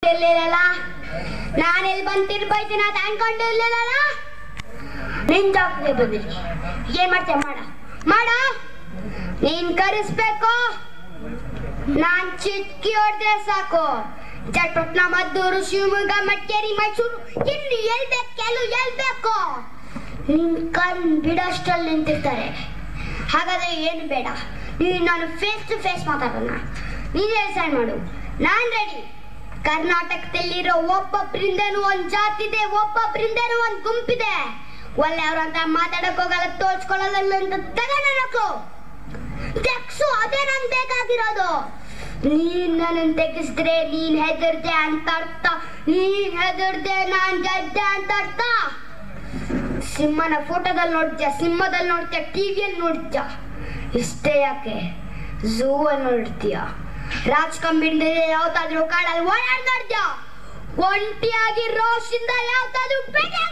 ಇರ್ಲಿಲ್ಲಲ್ಲ ನಾನು ಎಲ್ಲಿ ಬಂದು ತಿರ್ಬೈತೀನಿ ಅಂತ ಅನ್ಕೊಂಡಿರ್ಲಿಲ್ಲಲ್ಲ ನಿನ್ ಜಾಬ್ಗೆ ಬಂದಿರಿ ಏನ್ ಮಾಡ್ತೀಯ ಮಾಡ ಮಾಡ ನೀನ್ ಕರೆಸ್ಬೇಕು ನಾನ್ ಚಿಟ್ಕಿ ಹೊಡೆದ್ರೆ ಸಾಕು ಚಟ್ಪಟ್ನ ಮದ್ದೂರು ಶಿವಮೊಗ್ಗ ಮಟ್ಟೇರಿ ಮೈಸೂರು ಇನ್ನು ಎಲ್ ಬೇಕು ಕೆಲವು ಎಲ್ ಬೇಕು ನಿನ್ ಕಣ್ ಬಿಡೋಷ್ಟಲ್ಲಿ ನಿಂತಿರ್ತಾರೆ ಹಾಗಾದ್ರೆ ಏನು ಬೇಡ ನೀನು ನಾನು ಫೇಸ್ ಟು ಫೇಸ್ ಮಾತಾಡೋಣ ನೀನು ಡಿಸೈಡ್ ಮಾಡು ನಾನ್ ರೆಡಿ ಕರ್ನಾಟಕದಲ್ಲಿರೋ ಒಬ್ಬೊಬ್ರಿಂದನೂ ಒಂದ್ ಜಾತಿದೆ ಒಬ್ಬೊಬ್ರಿಂದನೂ ಒಂದ್ ಗುಂಪಿದೆ ಒಳ್ಳೆ ಅವ್ರಂತ ಮಾತಾಡಕ್ ಹೋಗಲ್ಲ ತೋರ್ಸ್ಕೊಳ್ಳಲ್ಲ ಅಂತ ತಗೊಂಡು ತೆಗ್ಸು ಅದೇ ನಂಗೆ ಬೇಕಾಗಿರೋದು ನೀನ್ ನನ್ನ ತೆಗಿಸಿದ್ರೆ ನೀನ್ ಹೆದರ್ದೆ ಅಂತ ಅರ್ಥ ನೀನ್ ಹೆದರ್ದೆ ನಾನ್ ಗೆದ್ದೆ ಅಂತ ಅರ್ಥ ಸಿಂಹನ ಫೋಟೋದಲ್ಲಿ ನೋಡ್ತೀಯ ಸಿಂಹದಲ್ಲಿ ನೋಡ್ತೀಯ ಟಿವಿಯಲ್ಲಿ ನೋಡ್ತೀಯ ಇಷ್ಟೇ ಯಾಕೆ ಝೂ ಅಲ್ಲಿ ನೋಡ್ತೀಯ ರಾಜ್ ಕಂಬಿಂದ ಯಾವ್ದಾದ್ರು ಕಾಡಲ್ಲಿ ಓಡಾಡ್ ನೋಡ್ತೀಯ ಒಂಟಿಯಾಗಿ ರೋಷಿಂದ ಯಾವ್ದಾದ್ರು ಬೆಳೆ